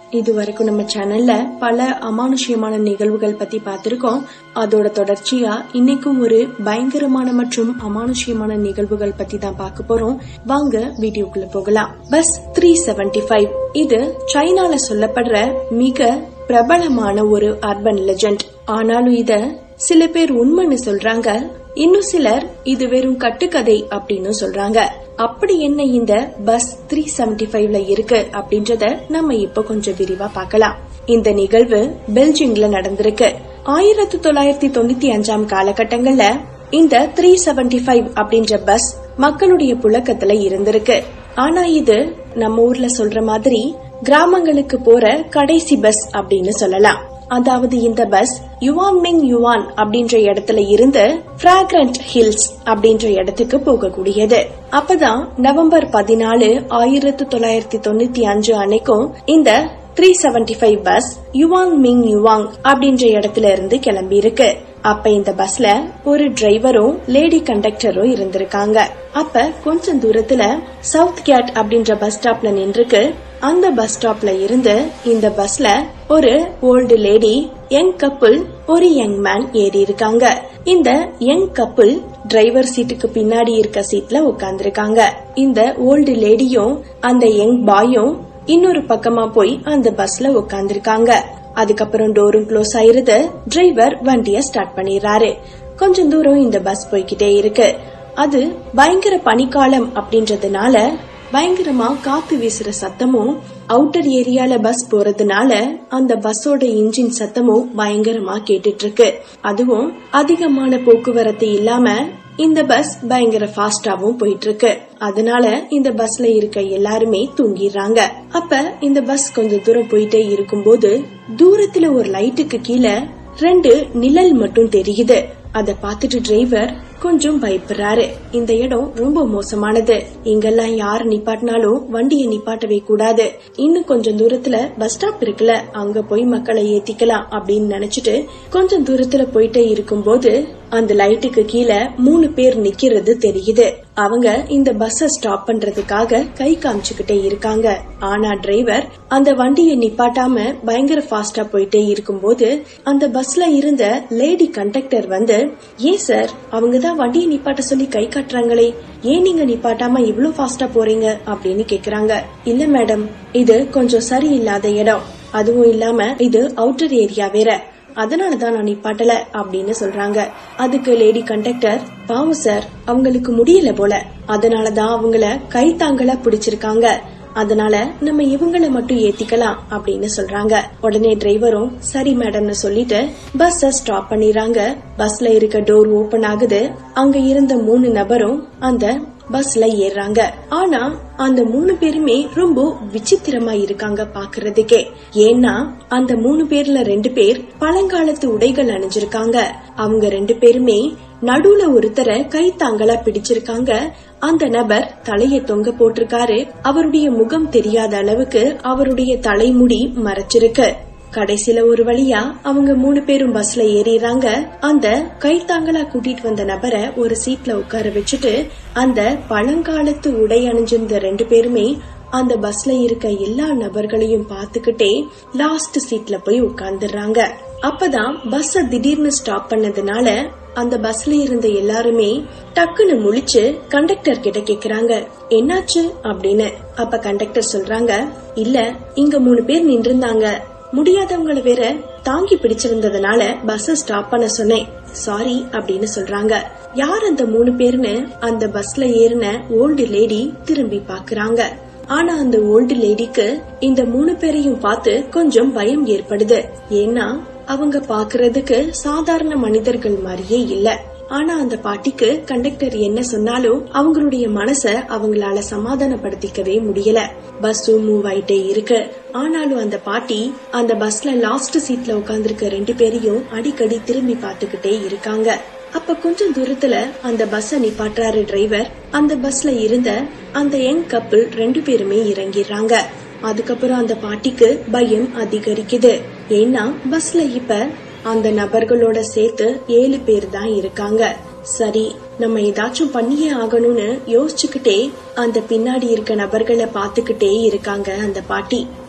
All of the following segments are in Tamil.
இது வரைக்கும் நம்ம சேனல்ல பல அமானுஷ்யமான நிகழ்வுகள் பத்தி பார்த்திருக்கோம் அதோட தொடர்ச்சியா இன்னைக்கும் ஒரு பயங்கரமான மற்றும் அமானுஷ்யமான நிகழ்வுகள் பத்தி தான் பார்க்க போறோம் வாங்க வீடியோக்குள்ள போகலாம் பஸ் த்ரீ செவன்டி ஃபைவ் இது சைனால சொல்லப்படுற மிக பிரபலமான ஒரு அர்பன் லெஜண்ட் ஆனாலும் இத சில பேர் உண்மைன்னு சொல்றாங்க இன்னும் சிலர் இது வெறும் கட்டுக்கதை அப்படின்னு சொல்றாங்க அப்படி என்ன இந்த பஸ் த்ரீ செவன்டி ஃபைவ்ல இருக்கு அப்படின்றத நம்ம இப்ப கொஞ்சம் விரிவா பார்க்கலாம் இந்த நிகழ்வு பெல்ஜிங்ல நடந்திருக்கு ஆயிரத்தி தொள்ளாயிரத்தி தொண்ணூத்தி அஞ்சாம் காலகட்டங்கள்ல இந்த த்ரீ செவன்டி ஃபைவ் அப்படின்ற பஸ் மக்களுடைய புழக்கத்துல இருந்திருக்கு ஆனா இது நம்ம ஊர்ல சொல்ற மாதிரி கிராமங்களுக்கு போற கடைசி பஸ் அப்படின்னு சொல்லலாம் அதாவது இந்த பஸ் யுவான் மிங் யுவான் அப்படின்ற இடத்துல இருந்து பிராக்ரண்ட் ஹில்ஸ் அப்படின்ற இடத்துக்கு போகக்கூடியது அப்பதான் நவம்பர் பதினாலு ஆயிரத்தி தொள்ளாயிரத்தி தொண்ணூத்தி அஞ்சு அன்னைக்கும் இந்த த்ரீ செவன்டி ஃபைவ் பஸ் யுவாங் மிங் யுவாங் அப்படின்ற இடத்துல இருந்து கிளம்பி இருக்கு அப்ப இந்த பஸ்ல ஒரு டிரைவரும் லேடி கண்டக்டரும் இருந்திருக்காங்க அப்ப கொஞ்சம் தூரத்துல சவுத் கேட் அப்படின்ற பஸ் ஸ்டாப்ல நின்றுக்கு அந்த பஸ் ஸ்டாப்ல இருந்து இந்த பஸ்ல ஒரு ஓல்டு லேடி யங் கப்புள் ஒரு யங் மேன் ஏறி இருக்காங்க இந்த யங் கப்புள் டிரைவர் சீட்டுக்கு பின்னாடி இருக்க சீட்ல உட்கார்ந்துருக்காங்க இந்த ஓல்டு லேடியும் அந்த யங் பாயும் இன்னொரு பக்கமா போய் அந்த பஸ்ல உட்கார்ந்துருக்காங்க அதுக்கப்புறம் டோரும் க்ளோஸ் ஆயிருது டிரைவர் வண்டிய ஸ்டார்ட் பண்ணிடுறாரு கொஞ்சம் தூரம் இந்த பஸ் போய்கிட்டே இருக்கு அது பயங்கர பனிக்காலம் அப்படின்றதுனால பயங்கரமா காத்து வீசுற சத்தமும் அவுட்டர் ஏரியால பஸ் போறதுனால அந்த பஸ்ஸோட இன்ஜின் சத்தமும் பயங்கரமா கேட்டுட்டு இருக்கு அதுவும் அதிகமான போக்குவரத்து இல்லாம இந்த பஸ் பயங்கர ஃபாஸ்டாவும் போயிட்டு இருக்கு அதனால இந்த பஸ்ல இருக்க எல்லாருமே தூங்கிடுறாங்க அப்ப இந்த பஸ் கொஞ்சம் தூரம் போயிட்டே இருக்கும்போது தூரத்துல ஒரு லைட்டுக்கு கீழே ரெண்டு நிழல் மட்டும் தெரியுது அத பாத்துட்டு டிரைவர் கொஞ்சம் பயப்படுறாரு இந்த இடம் ரொம்ப மோசமானது இங்கெல்லாம் யாரு நிப்பாட்டினாலும் வண்டியை நிப்பாட்டவே கூடாது இன்னும் கொஞ்சம் தூரத்துல பஸ் ஸ்டாப் இருக்குல்ல அங்க போய் மக்களை ஏத்திக்கலாம் அப்படின்னு நினைச்சிட்டு கொஞ்சம் தூரத்துல போயிட்டே இருக்கும்போது அந்த லைட்டுக்கு கீழே மூணு பேர் நிக்கிறது தெரியுது அவங்க இந்த பஸ்ஸ ஸ்டாப் பண்றதுக்காக கை காமிச்சுக்கிட்டே இருக்காங்க ஆனா டிரைவர் அந்த வண்டியை நிப்பாட்டாம பயங்கர ஃபாஸ்டா போயிட்டே இருக்கும்போது அந்த பஸ்ல இருந்த லேடி கண்டக்டர் வந்து ஏன் சார் அவங்க தான் வண்டியை நிப்பாட்ட சொல்லி கை காட்டுறாங்களே ஏன் நீங்க நிப்பாட்டாம இவ்ளோ ஃபாஸ்டா போறீங்க அப்படின்னு கேக்குறாங்க இல்ல மேடம் இது கொஞ்சம் சரியில்லாத இடம் அதுவும் இல்லாம இது அவுட்டர் ஏரியா வேற அதனாலதான் நான் நிப்பாட்டல அப்படின்னு சொல்றாங்க அதுக்கு லேடி கண்டக்டர் பாவம் சார் அவங்களுக்கு முடியல போல அதனாலதான் அவங்கள கை தாங்களா பிடிச்சிருக்காங்க அதனால நம்ம இவங்கள மட்டும் ஏத்திக்கலாம் அப்படின்னு சொல்றாங்க உடனே டிரைவரும் சரி மேடம்னு சொல்லிட்டு பஸ்ஸ ஸ்டாப் பண்ணிடுறாங்க பஸ்ல இருக்க டோர் ஓபன் ஆகுது அங்க இருந்த மூணு நபரும் அந்த பஸ்ல ஏறாங்க ஆனா அந்த மூணு பேருமே ரொம்ப விசித்திரமா இருக்காங்க பாக்குறதுக்கே ஏன்னா அந்த மூணு பேர்ல ரெண்டு பேர் பழங்காலத்து உடைகள் அணிஞ்சிருக்காங்க அவங்க ரெண்டு பேருமே நடுவுல ஒருத்தரை கை தாங்களா பிடிச்சிருக்காங்க அந்த நபர் தலைய தொங்க போட்டிருக்காரு அவருடைய முகம் தெரியாத அளவுக்கு அவருடைய தலைமுடி மறைச்சிருக்கு கடைசில ஒரு வழியா அவங்க மூணு பேரும் பஸ்ல ஏறிறாங்க அந்த கைத்தாங்களா கூட்டிட்டு வந்த நபரை ஒரு சீட்ல உட்கார வச்சுட்டு அந்த பழங்காலத்து உடை அணிஞ்சிருந்த ரெண்டு பேருமே அந்த பஸ்ல இருக்க எல்லா நபர்களையும் பாத்துக்கிட்டே லாஸ்ட் சீட்ல போய் உட்கார்ந்துடுறாங்க அப்பதான் பஸ் திடீர்னு ஸ்டாப் பண்ணதுனால அந்த பஸ்ல இருந்த எல்லாருமே டக்குன்னு முழிச்சு கண்டக்டர் கிட்ட கேக்குறாங்க என்னாச்சு அப்படின்னு அப்ப கண்டக்டர் சொல்றாங்க இல்ல இங்க மூணு பேர் நின்றுந்தாங்க முடியாதவங்கள வேற தாங்கி பிடிச்சிருந்ததுனால பஸ் ஸ்டாப் பண்ண சொன்னேன் சாரி அப்படின்னு சொல்றாங்க யார் அந்த மூணு பேர்னு அந்த பஸ்ல ஏறின ஓல்டு லேடி திரும்பி பாக்குறாங்க ஆனா அந்த ஓல்டு லேடிக்கு இந்த மூணு பேரையும் பார்த்து கொஞ்சம் பயம் ஏற்படுது ஏன்னா அவங்க பாக்குறதுக்கு சாதாரண மனிதர்கள் மாதிரியே இல்ல ஆனா அந்த பாட்டிக்கு கண்டக்டர் என்ன சொன்னாலும் அவங்களுடைய மனச அவங்களால சமாதானப்படுத்திக்கவே முடியல பஸ்ஸும் மூவ் ஆயிட்டே இருக்கு ஆனாலும் அந்த பாட்டி அந்த பஸ்ல லாஸ்ட் சீட்ல உட்கார்ந்துருக்க ரெண்டு பேரையும் அடிக்கடி திரும்பி பார்த்துக்கிட்டே இருக்காங்க அப்ப கொஞ்சம் தூரத்துல அந்த பஸ்ஸ நிப்பாட்டுறாரு டிரைவர் அந்த பஸ்ல இருந்த அந்த யங் கப்பிள் ரெண்டு பேருமே இறங்கிடுறாங்க அதுக்கப்புறம் அந்த பாட்டிக்கு பயம் அதிகரிக்குது ஏன்னா பஸ்ல இப்ப அந்த நபர்களோட சேர்த்து ஏழு பேர் தான் இருக்காங்க சரி நம்ம ஏதாச்சும் பண்ணியே ஆகணும்னு யோசிச்சுக்கிட்டே அந்த பின்னாடி இருக்க நபர்களை பாத்துக்கிட்டே இருக்காங்க அந்த பாட்டி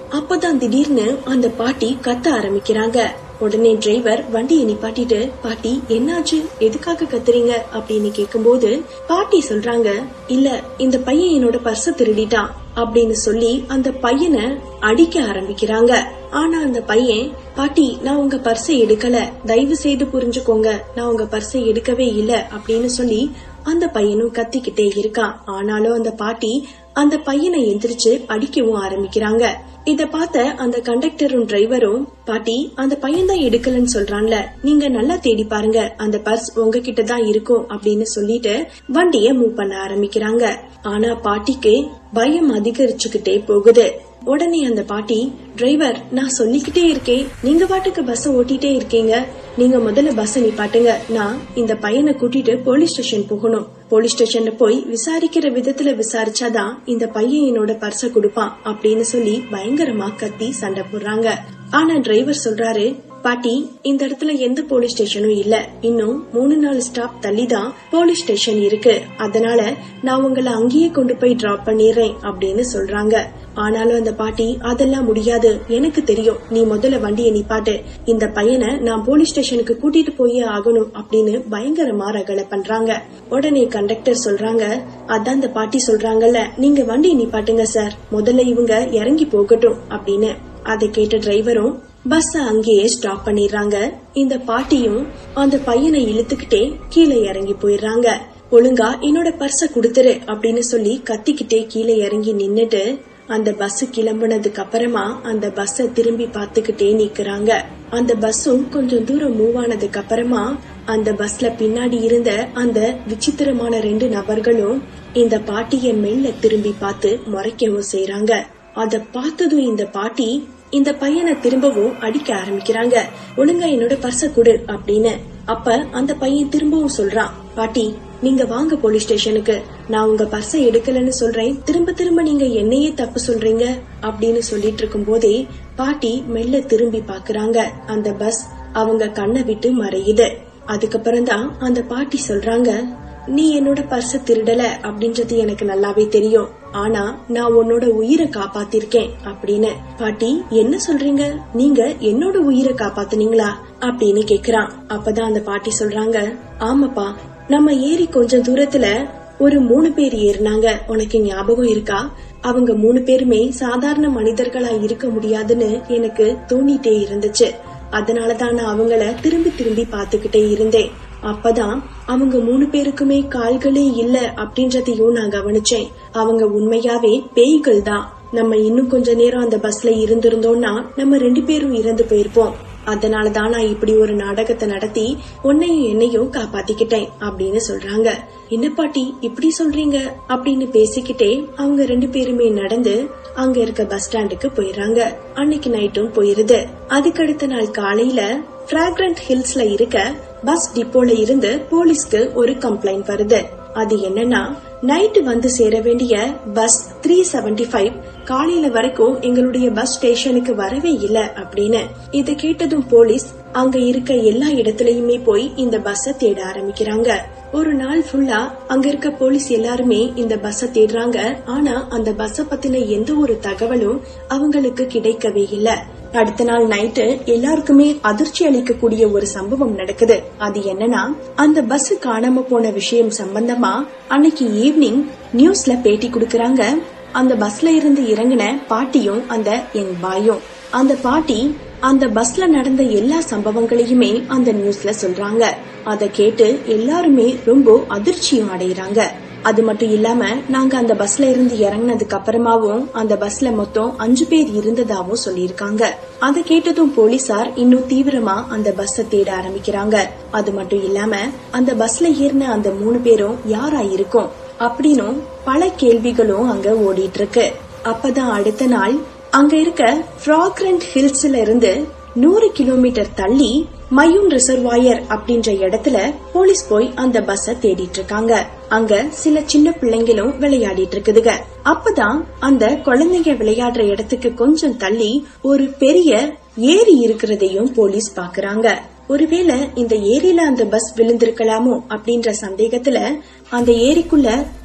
அப்பதான் திடீர்னு அந்த பாட்டி கத்த ஆரம்பிக்கிறாங்க உடனே டிரைவர் வண்டியை நிப்பாட்டிட்டு பாட்டி என்னாச்சு எதுக்காக கத்துறீங்க அப்படின்னு கேக்கும்போது பாட்டி சொல்றாங்க இல்ல இந்த பையன் என்னோட பர்ஸ திருடிட்டான் அப்படின்னு சொல்லி அந்த பையனை அடிக்க ஆரம்பிக்கிறாங்க ஆனா அந்த பையன் பாட்டி நான் உங்க பர்ஸை எடுக்கல தயவு செய்து புரிஞ்சுக்கோங்க நான் உங்க பர்ஸை எடுக்கவே இல்ல அப்படின்னு சொல்லி அந்த பையனும் கத்திக்கிட்டே இருக்கான் ஆனாலும் அந்த பாட்டி அந்த பையனை எந்திரிச்சு அடிக்கவும் ஆரம்பிக்கிறாங்க இத பார்த்த அந்த கண்டக்டரும் டிரைவரும் பாட்டி அந்த பையன் தான் எடுக்கலன்னு சொல்றான்ல நீங்க நல்லா தேடி பாருங்க அந்த பர்ஸ் உங்ககிட்ட தான் இருக்கும் அப்படின்னு சொல்லிட்டு வண்டிய மூவ் பண்ண ஆரம்பிக்கிறாங்க ஆனா பாட்டிக்கு பயம் அதிகரிச்சுக்கிட்டே போகுது உடனே அந்த பாட்டி டிரைவர் நான் சொல்லிக்கிட்டே இருக்கேன் நீங்க பாட்டுக்கு பஸ் ஓட்டிட்டே இருக்கீங்க நீங்க முதல்ல பஸ் நிப்பாட்டுங்க நான் இந்த பையனை கூட்டிட்டு போலீஸ் ஸ்டேஷன் போகணும் போலீஸ் ஸ்டேஷன்ல போய் விசாரிக்கிற விதத்துல விசாரிச்சாதான் இந்த பையன் என்னோட பர்ஸ கொடுப்பான் அப்படின்னு சொல்லி பயங்கரமா கத்தி சண்டை போடுறாங்க ஆனா டிரைவர் சொல்றாரு பாட்டி இந்த இடத்துல எந்த போலீஸ் ஸ்டேஷனும் இல்ல இன்னும் மூணு நாலு ஸ்டாப் தள்ளி தான் போலீஸ் ஸ்டேஷன் இருக்கு அதனால நான் உங்களை அங்கேயே கொண்டு போய் டிராப் பண்ணிடுறேன் அப்படின்னு சொல்றாங்க ஆனாலும் அந்த பாட்டி அதெல்லாம் முடியாது எனக்கு தெரியும் நீ முதல்ல வண்டியை நிப்பாட்டு இந்த பையனை நான் போலீஸ் ஸ்டேஷனுக்கு கூட்டிட்டு போயே ஆகணும் அப்படின்னு பயங்கரமா ரகலை பண்றாங்க உடனே கண்டக்டர் சொல்றாங்க அதான் அந்த பாட்டி சொல்றாங்கல்ல நீங்க வண்டியை நிப்பாட்டுங்க சார் முதல்ல இவங்க இறங்கி போகட்டும் அப்படின்னு அதை கேட்ட டிரைவரும் பஸ் அங்கேயே ஸ்டாப் பண்ணிடுறாங்க இந்த பாட்டியும் அந்த பையனை இழுத்துக்கிட்டே கீழே இறங்கி போயிடுறாங்க ஒழுங்கா என்னோட பர்ஸ குடுத்துரு அப்படின்னு சொல்லி கத்திக்கிட்டே கீழே இறங்கி நின்னுட்டு அந்த பஸ் கிளம்புனதுக்கு அப்புறமா அந்த பஸ்ஸ திரும்பி பாத்துக்கிட்டே நிக்கிறாங்க அந்த பஸ்ஸும் கொஞ்சம் தூரம் மூவ் ஆனதுக்கு அப்புறமா அந்த பஸ்ல பின்னாடி இருந்த அந்த விசித்திரமான ரெண்டு நபர்களும் இந்த பாட்டிய மெல்ல திரும்பி பார்த்து முறைக்கவும் செய்யறாங்க அத பார்த்ததும் இந்த பாட்டி இந்த பையனை திரும்பவும் அடிக்க ஆரம்பிக்கிறாங்க ஒழுங்கா என்னோட பர்ஸ குடு அப்படின்னு அப்ப அந்த பையன் திரும்பவும் சொல்றான் பாட்டி நீங்க வாங்க போலீஸ் ஸ்டேஷனுக்கு நான் உங்க பர்ஸை எடுக்கலன்னு சொல்றேன் திரும்ப திரும்ப நீங்க என்னையே தப்பு சொல்றீங்க அப்படின்னு சொல்லிட்டு இருக்கும் போதே பாட்டி மெல்ல திரும்பி பாக்குறாங்க அந்த பஸ் அவங்க கண்ணை விட்டு மறையுது அதுக்கப்புறம் தான் அந்த பாட்டி சொல்றாங்க நீ என்னோட பர்ஸ திருடல அப்படின்றது எனக்கு நல்லாவே தெரியும் ஆனா நான் உன்னோட உயிரை காப்பாத்திருக்கேன் அப்படின்னு பாட்டி என்ன சொல்றீங்க நீங்க என்னோட உயிரை காப்பாத்துனீங்களா அப்படின்னு கேக்குறான் அப்பதான் அந்த பாட்டி சொல்றாங்க ஆமாப்பா நம்ம ஏறி கொஞ்சம் தூரத்துல ஒரு மூணு பேர் ஏறினாங்க உனக்கு ஞாபகம் இருக்கா அவங்க மூணு பேருமே சாதாரண மனிதர்களா இருக்க முடியாதுன்னு எனக்கு தோணிட்டே இருந்துச்சு அதனாலதான் நான் அவங்கள திரும்பி திரும்பி பாத்துக்கிட்டே இருந்தேன் அப்பதான் அவங்க மூணு பேருக்குமே கால்களே இல்ல அப்படின்றதையும் நான் கவனிச்சேன் அவங்க உண்மையாவே பேய்கள் தான் நம்ம இன்னும் கொஞ்ச நேரம் அந்த பஸ்ல இருந்திருந்தோம்னா நம்ம ரெண்டு பேரும் இறந்து போயிருப்போம் அதனாலதான் நான் இப்படி ஒரு நாடகத்தை நடத்தி உன்னையும் என்னையும் காப்பாத்திக்கிட்டேன் அப்படின்னு சொல்றாங்க என்ன பாட்டி இப்படி சொல்றீங்க அப்படின்னு பேசிக்கிட்டே அவங்க ரெண்டு பேருமே நடந்து அங்க இருக்க பஸ் ஸ்டாண்டுக்கு போயிடுறாங்க அன்னைக்கு நைட்டும் போயிருது அதுக்கடுத்த நாள் காலையில பிராக்ரண்ட் ஹில்ஸ்ல இருக்க பஸ் டிப்போல இருந்து போலீஸ்க்கு ஒரு கம்ப்ளைண்ட் வருது அது என்னன்னா நைட்டு வந்து சேர வேண்டிய பஸ் த்ரீ செவன்டி ஃபைவ் காலையில வரைக்கும் எங்களுடைய பஸ் ஸ்டேஷனுக்கு வரவே இல்ல அப்படின்னு இத கேட்டதும் போலீஸ் அங்க இருக்க எல்லா இடத்துலயுமே போய் இந்த பஸ்ஸ தேட ஆரம்பிக்கிறாங்க ஒரு நாள் ஃபுல்லா அங்க இருக்க போலீஸ் எல்லாருமே இந்த பஸ்ஸ தேடுறாங்க ஆனா அந்த பஸ்ஸ பத்தின எந்த ஒரு தகவலும் அவங்களுக்கு கிடைக்கவே இல்ல அடுத்த நாள் நைட்டு எல்லாருக்குமே அதிர்ச்சி அளிக்கக்கூடிய ஒரு சம்பவம் நடக்குது அது என்னன்னா அந்த பஸ் காணாம போன விஷயம் சம்பந்தமா அன்னைக்கு ஈவினிங் நியூஸ்ல பேட்டி கொடுக்கறாங்க அந்த பஸ்ல இருந்து இறங்கின பாட்டியும் அந்த என் பாயும் அந்த பாட்டி அந்த பஸ்ல நடந்த எல்லா சம்பவங்களையுமே அந்த நியூஸ்ல சொல்றாங்க அத கேட்டு எல்லாருமே ரொம்ப அதிர்ச்சியும் அடைகிறாங்க அது மட்டும் இல்லாம நாங்க அந்த பஸ்ல இருந்து இறங்கினதுக்கு அப்புறமாவும் அந்த பஸ்ல மொத்தம் அஞ்சு பேர் இருந்ததாவும் சொல்லியிருக்காங்க அதை கேட்டதும் போலீசார் இன்னும் தீவிரமா அந்த பஸ்ஸ தேட ஆரம்பிக்கிறாங்க அது மட்டும் இல்லாம அந்த பஸ்ல ஏறின அந்த மூணு பேரும் யாரா இருக்கும் அப்படின்னும் பல கேள்விகளும் அங்க ஓடிட்டு இருக்கு அப்பதான் அடுத்த நாள் அங்க இருக்க ஃப்ராக்ரண்ட் ஹில்ஸ்ல இருந்து நூறு கிலோமீட்டர் தள்ளி மயூன் ரிசர்வாயர் அப்படின்ற இடத்துல போலீஸ் போய் அந்த பஸ்ஸ தேடிட்டு இருக்காங்க அங்க சில சின்ன பிள்ளைங்களும் விளையாடிட்டு இருக்குதுங்க அப்பதான் அந்த குழந்தைங்க விளையாடுற இடத்துக்கு கொஞ்சம் தள்ளி ஒரு பெரிய ஏரி இருக்கிறதையும் போலீஸ் பாக்குறாங்க ஒருவேளை இந்த ஏரியில அந்த பஸ் விழுந்திருக்கலாமோ அப்படின்ற சந்தேகத்துல அந்த ஏரிக்குள்ள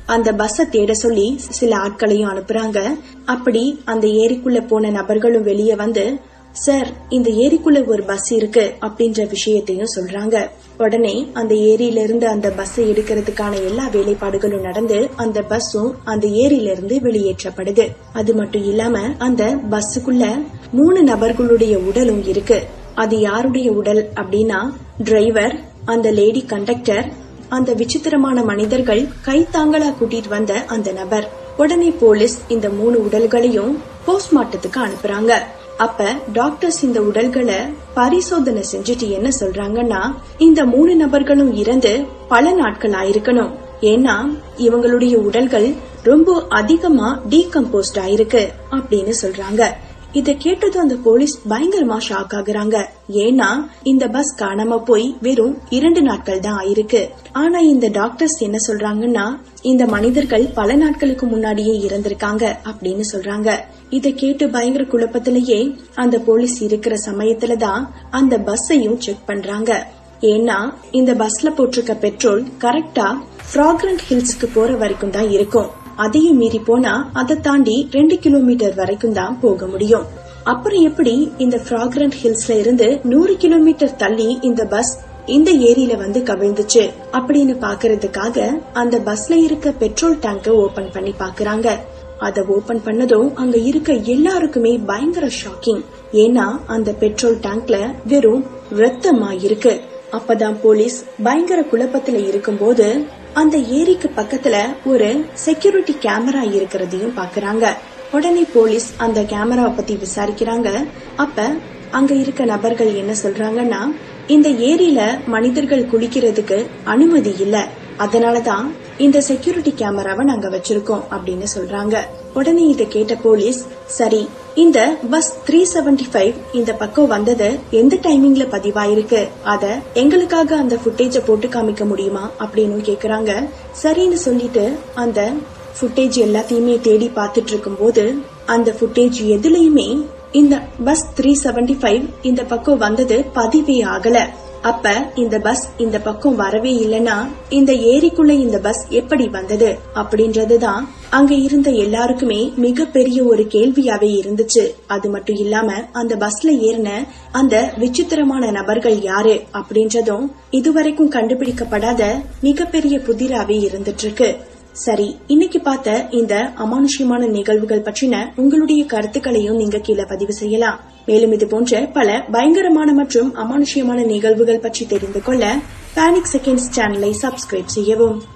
அந்த பஸ்ஸ தேட சொல்லி சில ஆட்களையும் அனுப்புறாங்க அப்படி அந்த ஏரிக்குள்ள போன நபர்களும் வெளியே வந்து சார் இந்த ஏரிக்குள்ள ஒரு பஸ் இருக்கு அப்படின்ற விஷயத்தையும் சொல்றாங்க உடனே அந்த ஏரியில இருந்து அந்த பஸ்ஸை எடுக்கிறதுக்கான எல்லா வேலைப்பாடுகளும் நடந்து அந்த பஸ்ஸும் அந்த ஏரியில இருந்து வெளியேற்றப்படுது அது மட்டும் இல்லாம அந்த பஸ்ஸுக்குள்ள மூணு நபர்களுடைய உடலும் இருக்கு அது யாருடைய உடல் அப்படின்னா டிரைவர் அந்த லேடி கண்டக்டர் அந்த விசித்திரமான மனிதர்கள் கைத்தாங்களா கூட்டிட்டு வந்த அந்த நபர் உடனே போலீஸ் இந்த மூணு உடல்களையும் போஸ்ட்மார்ட்டத்துக்கு அனுப்புறாங்க அப்ப டாக்டர்ஸ் இந்த உடல்களை பரிசோதனை செஞ்சுட்டு என்ன சொல்றாங்கன்னா இந்த மூணு நபர்களும் இறந்து பல நாட்கள் ஆயிருக்கணும் ஏன்னா இவங்களுடைய உடல்கள் ரொம்ப அதிகமா டீகம்போஸ்ட் ஆயிருக்கு அப்படின்னு சொல்றாங்க இத கேட்டதும் அந்த போலீஸ் பயங்கரமா ஷாக் ஆகுறாங்க ஏன்னா இந்த பஸ் காணாம போய் வெறும் இரண்டு நாட்கள் தான் ஆயிருக்கு ஆனா இந்த டாக்டர்ஸ் என்ன சொல்றாங்கன்னா இந்த மனிதர்கள் பல நாட்களுக்கு முன்னாடியே இறந்திருக்காங்க அப்படின்னு சொல்றாங்க இத கேட்டு பயங்கர குழப்பத்திலேயே அந்த போலீஸ் இருக்கிற சமயத்துல தான் அந்த பஸ்ஸையும் செக் பண்றாங்க ஏன்னா இந்த பஸ்ல போட்டிருக்க பெட்ரோல் கரெக்டா ஃப்ராக்ரண்ட் ஹில்ஸ்க்கு போற வரைக்கும் தான் இருக்கும் அதையும் மீறி போனா அதை தாண்டி ரெண்டு கிலோமீட்டர் வரைக்கும் தான் போக முடியும் அப்புறம் எப்படி இந்த ஃப்ராக்ரண்ட் ஹில்ஸ்ல இருந்து நூறு கிலோமீட்டர் தள்ளி இந்த பஸ் இந்த ஏரியில வந்து கவிழ்ந்துச்சு அப்படின்னு பாக்குறதுக்காக அந்த பஸ்ல இருக்க பெட்ரோல் டேங்க ஓபன் பண்ணி பாக்குறாங்க அத ஓபன் பண்ணதும் அங்க இருக்க எல்லாருக்குமே பயங்கர ஷாக்கிங் ஏன்னா அந்த பெட்ரோல் டேங்க்ல வெறும் ரத்தமா இருக்கு அப்பதான் போலீஸ் பயங்கர குழப்பத்துல இருக்கும்போது அந்த ஏரிக்கு பக்கத்துல ஒரு செக்யூரிட்டி கேமரா இருக்கிறதையும் பாக்குறாங்க உடனே போலீஸ் அந்த கேமராவை பத்தி விசாரிக்கிறாங்க அப்ப அங்க இருக்க நபர்கள் என்ன சொல்றாங்கன்னா இந்த ஏரியில மனிதர்கள் குளிக்கிறதுக்கு அனுமதி இல்ல அதனாலதான் இந்த செக்யூரிட்டி கேமராவை நாங்க வச்சிருக்கோம் அப்படின்னு சொல்றாங்க உடனே இத கேட்ட போலீஸ் சரி இந்த பஸ் த்ரீ செவன்டி ஃபைவ் இந்த பக்கம் வந்தது எந்த டைமிங்ல பதிவாயிருக்கு அத எங்களுக்காக அந்த ஃபுட்டேஜ போட்டு காமிக்க முடியுமா அப்படின்னு கேக்குறாங்க சரின்னு சொல்லிட்டு அந்த ஃபுட்டேஜ் எல்லாத்தையுமே தேடி பார்த்துட்டு இருக்கும்போது அந்த ஃபுட்டேஜ் எதுலயுமே இந்த பஸ் த்ரீ செவன்டி ஃபைவ் இந்த பக்கம் வந்தது பதிவே ஆகல அப்ப இந்த பஸ் இந்த பக்கம் வரவே இல்லனா இந்த ஏரிக்குள்ள இந்த பஸ் எப்படி வந்தது அப்படின்றதுதான் அங்க இருந்த எல்லாருக்குமே மிகப்பெரிய ஒரு கேள்வியாவே இருந்துச்சு அது மட்டும் இல்லாம அந்த பஸ்ல ஏறின அந்த விசித்திரமான நபர்கள் யாரு அப்படின்றதும் இதுவரைக்கும் கண்டுபிடிக்கப்படாத மிகப்பெரிய புதிராவே இருந்துட்டு இருக்கு சரி இன்னைக்கு பார்த்த இந்த அமானுஷ்யமான நிகழ்வுகள் பற்றின உங்களுடைய கருத்துக்களையும் நீங்க கீழே பதிவு செய்யலாம் மேலும் இது போன்ற பல பயங்கரமான மற்றும் அமானுஷ்யமான நிகழ்வுகள் பற்றி தெரிந்து கொள்ள பேனிக் செகண்ட்ஸ் சேனலை சப்ஸ்கிரைப் செய்யவும்